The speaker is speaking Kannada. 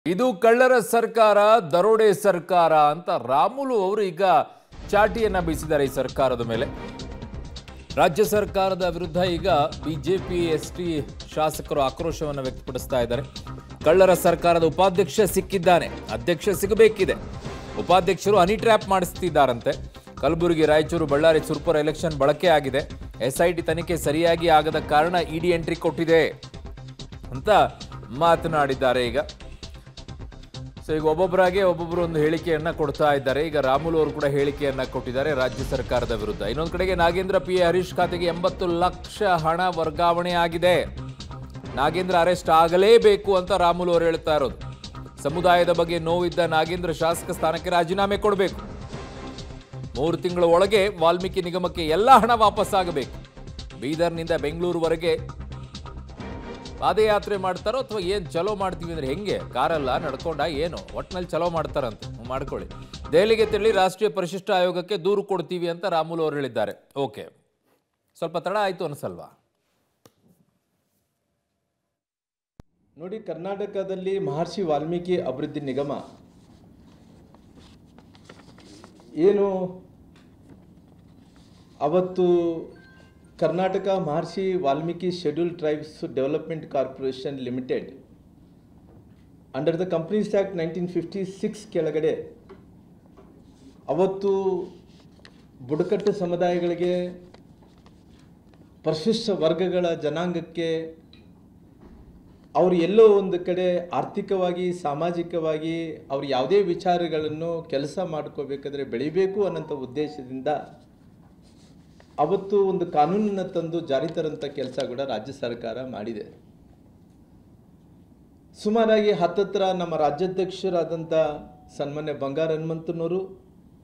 ಇದು ಕಳ್ಳರ ಸರ್ಕಾರ ದರೋಡೆ ಸರ್ಕಾರ ಅಂತ ರಾಮುಲು ಅವರು ಈಗ ಚಾಟಿಯನ್ನ ಬೀಸಿದ್ದಾರೆ ಈ ಸರ್ಕಾರದ ಮೇಲೆ ರಾಜ್ಯ ಸರ್ಕಾರದ ವಿರುದ್ಧ ಈಗ ಬಿಜೆಪಿ ಎಸ್ ಟಿ ಶಾಸಕರು ಆಕ್ರೋಶವನ್ನು ವ್ಯಕ್ತಪಡಿಸ್ತಾ ಇದ್ದಾರೆ ಕಳ್ಳರ ಸರ್ಕಾರದ ಉಪಾಧ್ಯಕ್ಷ ಸಿಕ್ಕಿದ್ದಾನೆ ಅಧ್ಯಕ್ಷ ಸಿಗಬೇಕಿದೆ ಉಪಾಧ್ಯಕ್ಷರು ಹನಿ ಟ್ರ್ಯಾಪ್ ಮಾಡಿಸ್ತಿದ್ದಾರಂತೆ ಕಲಬುರಗಿ ರಾಯಚೂರು ಬಳ್ಳಾರಿ ಸುರ್ಪುರ ಎಲೆಕ್ಷನ್ ಬಳಕೆ ಆಗಿದೆ ಎಸ್ಐಟಿ ತನಿಖೆ ಸರಿಯಾಗಿ ಆಗದ ಕಾರಣ ಇಡಿ ಎಂಟ್ರಿ ಕೊಟ್ಟಿದೆ ಅಂತ ಮಾತನಾಡಿದ್ದಾರೆ ಈಗ ಸೊ ಈಗ ಒಬ್ಬೊಬ್ಬರಾಗೆ ಒಬ್ಬೊಬ್ಬರು ಒಂದು ಹೇಳಿಕೆಯನ್ನ ಕೊಡ್ತಾ ಇದ್ದಾರೆ ಈಗ ರಾಮುಲು ಅವರು ಕೂಡ ಹೇಳಿಕೆಯನ್ನ ಕೊಟ್ಟಿದ್ದಾರೆ ರಾಜ್ಯ ಸರ್ಕಾರದ ವಿರುದ್ಧ ಇನ್ನೊಂದು ಕಡೆಗೆ ನಾಗೇಂದ್ರ ಪಿ ಎ ಹರೀಶ್ ಖಾತೆಗೆ ಎಂಬತ್ತು ಲಕ್ಷ ಹಣ ವರ್ಗಾವಣೆ ಆಗಿದೆ ನಾಗೇಂದ್ರ ಅರೆಸ್ಟ್ ಆಗಲೇಬೇಕು ಅಂತ ರಾಮುಲು ಅವರು ಹೇಳ್ತಾ ಇರೋದು ಸಮುದಾಯದ ಬಗ್ಗೆ ನೋವಿದ್ದ ನಾಗೇಂದ್ರ ಶಾಸಕ ಸ್ಥಾನಕ್ಕೆ ರಾಜೀನಾಮೆ ಕೊಡಬೇಕು ಮೂರು ತಿಂಗಳ ಒಳಗೆ ವಾಲ್ಮೀಕಿ ನಿಗಮಕ್ಕೆ ಎಲ್ಲ ಹಣ ವಾಪಸ್ ಆಗಬೇಕು ಬೀದರ್ನಿಂದ ಬೆಂಗಳೂರುವರೆಗೆ ಪಾದಯಾತ್ರೆ ಮಾಡ್ತಾರೋ ಅಥವಾ ಏನು ಚಲೋ ಮಾಡ್ತೀವಿ ಅಂದ್ರೆ ಹೆಂಗೆ ಕಾರಲ್ಲ ನಡ್ಕೊಂಡ ಏನು ಒಟ್ನಲ್ಲಿ ಚಲೋ ಮಾಡ್ತಾರಂತೆ ಹ್ಮ್, ಮಾಡ್ಕೊಳ್ಳಿ ದೆಹಲಿಗೆ ತೆರಳಿ ರಾಷ್ಟ್ರೀಯ ಪರಿಶಿಷ್ಟ ಆಯೋಗಕ್ಕೆ ದೂರು ಕೊಡ್ತೀವಿ ಅಂತ ರಾಮುಲು ಅವರು ಹೇಳಿದ್ದಾರೆ ಓಕೆ ಸ್ವಲ್ಪ ತಡ ಆಯ್ತು ಅನ್ಸಲ್ವಾ ನೋಡಿ ಕರ್ನಾಟಕದಲ್ಲಿ ಮಹರ್ಷಿ ವಾಲ್ಮೀಕಿ ಅಭಿವೃದ್ಧಿ ನಿಗಮ ಏನು ಅವತ್ತು Karnataka Maharshi Valmiki schedule tribes development corporation limited under the companies act nineteen fifty six ಕೆಳಗಡೆ ಅವತ್ತು ಬುಡಕಟ್ಟು ಸಮುದಾಯಗಳಿಗೆ ಪರಿಶಿಷ್ಟ ವರ್ಗಗಳ ಜನಾಂಗಕ್ಕೆ ಅವರು ಎಲ್ಲೋ ಒಂದು ಕಡೆ ಆರ್ಥಿಕವಾಗಿ ಸಾಮಾಜಿಕವಾಗಿ ಅವ್ರು ಯಾವುದೇ ವಿಚಾರಗಳನ್ನು ಕೆಲಸ ಮಾಡ್ಕೋಬೇಕಾದ್ರೆ ಬೆಳಿಬೇಕು ಅನ್ನೋಂಥ ಉದ್ದೇಶದಿಂದ ಅವತ್ತು ಒಂದು ಕಾನೂನನ್ನು ತಂದು ಜಾರಿ ತರಂಥ ಕೆಲಸ ಕೂಡ ರಾಜ್ಯ ಸರ್ಕಾರ ಮಾಡಿದೆ ಸುಮಾರಾಗಿ ಹತ್ತತ್ರ ನಮ್ಮ ರಾಜ್ಯಾಧ್ಯಕ್ಷರಾದಂಥ ಸನ್ಮಾನ್ಯ ಬಂಗಾರ ಹನುಮಂತನವರು